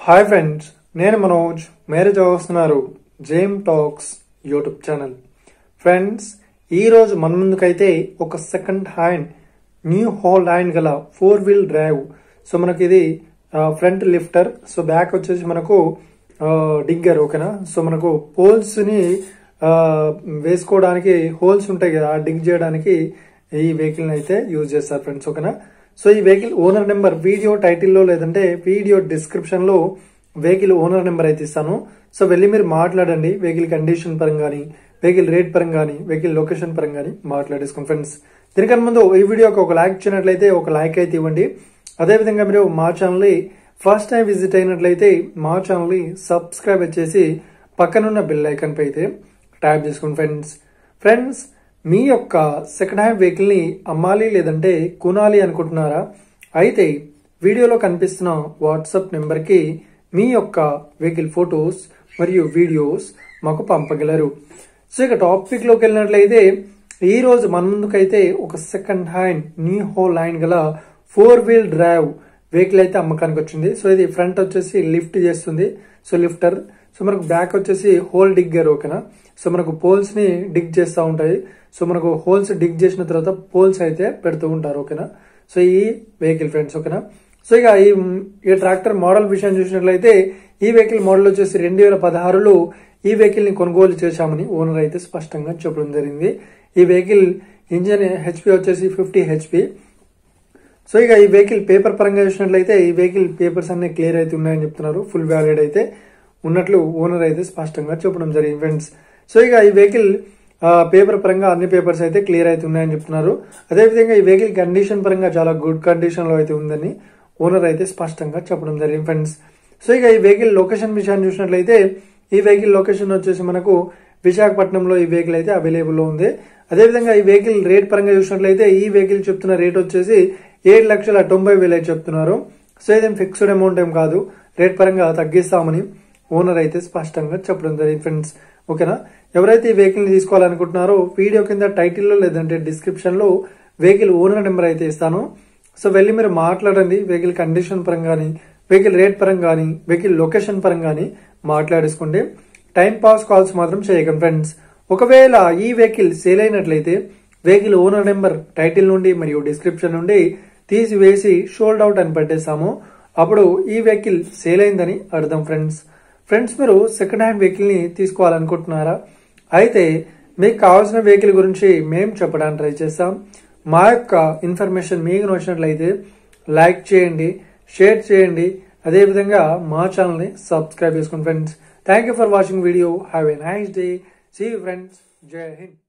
hi friends నేను మనోజ్ మీరు చూస్తున్నారు Jem talks YouTube channel friends ఈ రోజు మన ముందుకైతే ఒక second hand New Holland గల ఫోర్ వీల్ డ్రైవ్ సో మనకి ఇది ఫ్రంట్ లిఫ్టర్ సో బ్యాక్ వచ్చేసి మనకు డిగ్గర్ ఓకేనా సో మనకు పోల్స్ ని ఆ, వేసుకోవడానికి హోల్స్ ఉంటాయి కదా డిగ్ చేయడానికి ఈ వెహికల్ అయితే యూజ్ చేస్తారు ఫ్రెండ్స్ ఓకేనా సో ఈ వెహికల్ ఓనర్ నెంబర్ వీడియో టైటిల్లో లేదంటే వీడియో డిస్క్రిప్షన్ లో వెహికల్ ఓనర్ నెంబర్ అయితే ఇస్తాను సో వెళ్ళి మీరు మాట్లాడండి వెహికల్ కండిషన్ పరంగా కానీ వెహికల్ రేట్ పరంగా కానీ వెహికల్ లొకేషన్ పరంగా కానీ మాట్లాడేసుకోండి ఫ్రెండ్స్ దీనికన్నా ముందు ఈ వీడియోకి ఒక లైక్ ఇచ్చినట్లయితే ఒక లైక్ అయితే ఇవ్వండి అదేవిధంగా మీరు మా ఛానల్ని ఫస్ట్ టైం విజిట్ అయినట్లయితే మా ఛానల్ని సబ్స్క్రైబ్ చేసి పక్కనున్న బెల్ ఐకాన్ పై అయితే ట్యాప్ చేసుకోండి ఫ్రెండ్స్ ఫ్రెండ్స్ మీ యొక్క సెకండ్ హ్యాండ్ వెహికల్ ని అమ్మాలి లేదంటే కొనాలి అనుకుంటున్నారా అయితే వీడియోలో కనిపిస్తున్న వాట్సాప్ నెంబర్ కి మీ యొక్క వెహికల్ ఫొటోస్ మరియు వీడియోస్ మాకు పంపగలరు సో ఇక టాపిక్ లోకి వెళ్ళినట్లయితే ఈ రోజు మన ముందుకైతే ఒక second hand New Holland గల ఫోర్ వీల్ డ్రైవ్ వెహికల్ అయితే అమ్మకానికి వచ్చింది సో ఇది ఫ్రంట్ వచ్చేసి లిఫ్ట్ చేస్తుంది సో లిఫ్టర్ సో మనకు బ్యాక్ వచ్చేసి హోల్ డిగ్గర్ ఓకేనా సో మనకు పోల్స్ ని డిగ్ చేస్తూ ఉంటాయి సో మనకు హోల్స్ డిగ్ చేసిన తర్వాత పోల్స్ అయితే పెడుతూ ఉంటారు ఓకేనా సో ఈ వెహికల్ ఫ్రెండ్స్ ఓకేనా సో ఇక ఈ ఈ ట్రాక్టర్ మోడల్ విషయం చూసినట్లయితే ఈ వెహికల్ మోడల్ వచ్చేసి రెండు వేల పదహారులో ఈ వెహికల్ ని కొనుగోలు చేశామని ఓనర్ అయితే స్పష్టంగా చెప్పడం జరిగింది ఈ వెహికల్ ఇంజన్ హెచ్పి వచ్చేసి ఫిఫ్టీ హెచ్పి సో ఇక ఈ వెహికల్ పేపర్ పరంగా చూసినట్లయితే ఈ వెహికల్ పేపర్స్ అన్ని క్లియర్ అయితే ఉన్నాయని చెప్తున్నారు ఫుల్ వ్యాలిడ్ అయితే ఉన్నట్లు ఓనర్ అయితే స్పష్టంగా చెప్పడం జరిగింది ఫ్రెండ్స్ సో ఇక ఈ వెహికల్ పేపర్ పరంగా అన్ని పేపర్స్ అయితే క్లియర్ అయితే ఉన్నాయని చెప్తున్నారు అదేవిధంగా ఈ వెహికల్ కండిషన్ పరంగా చాలా గుడ్ కండిషన్ లో అయితే ఉందని ఓనర్ అయితే స్పష్టంగా చెప్పడం జరిగింది ఫ్రెండ్స్ సో ఇక ఈ వెహికల్ లొకేషన్ విషయాన్ని చూసినట్లయితే ఈ వెహికల్ లొకేషన్ వచ్చేసి మనకు విశాఖపట్నంలో ఈ వెహికల్ అయితే అవైలబుల్ లో ఉంది అదేవిధంగా ఈ వెహికల్ రేట్ పరంగా చూసినట్లయితే ఈ వెహికల్ చెప్తున్న రేట్ వచ్చేసి ఏడు లక్షల తొంభై వేలు అయితే చెప్తున్నారు సో ఇదేం ఫిక్స్డ్ అమౌంట్ ఏం కాదు రేట్ పరంగా తగ్గిస్తామని ఓనర్ అయితే స్పష్టంగా చెప్పడం జరిగింది ఫ్రెండ్స్ ఓకేనా ఎవరైతే ఈ వెహికల్ ని తీసుకోవాలనుకుంటున్నారో వీడియో కింద టైటిల్లో లేదంటే డిస్క్రిప్షన్ లో వెహికల్ ఓనర్ నెంబర్ అయితే ఇస్తాను సో వెళ్ళి మీరు మాట్లాడండి వెహికల్ కండిషన్ పరంగా కానీ వెహికల్ రేట్ పరంగా కానీ వెహికల్ లొకేషన్ పరంగా కానీ మాట్లాడేసుకోండి టైం పాస్ కాల్స్ మాత్రం చేయకండి ఫ్రెండ్స్ ఒకవేళ ఈ వెహికల్ సేల్ అయినట్లయితే వెహికల్ ఓనర్ నెంబర్ టైటిల్ నుండి మరియు డిస్క్రిప్షన్ నుండి తీసివేసి షోల్డ్ అవుట్ అని పెట్టేస్తాము అప్పుడు ఈ వెహికల్ సేల్ అయిందని అర్థం ఫ్రెండ్స్ ఫ్రెండ్స్ మీరు సెకండ్ హ్యాండ్ వెహికల్ ని తీసుకోవాలనుకుంటున్నారా అయితే మీకు కావాల్సిన వెహికల్ గురించి మేము చెప్పడానికి ట్రై చేస్తాం మా యొక్క ఇన్ఫర్మేషన్ మీకు నచ్చినట్లయితే లైక్ చేయండి షేర్ చేయండి అదేవిధంగా మా ఛానల్ని సబ్స్క్రైబ్ చేసుకోండి friends thank you for watching video have a nice day see friends జై హింద్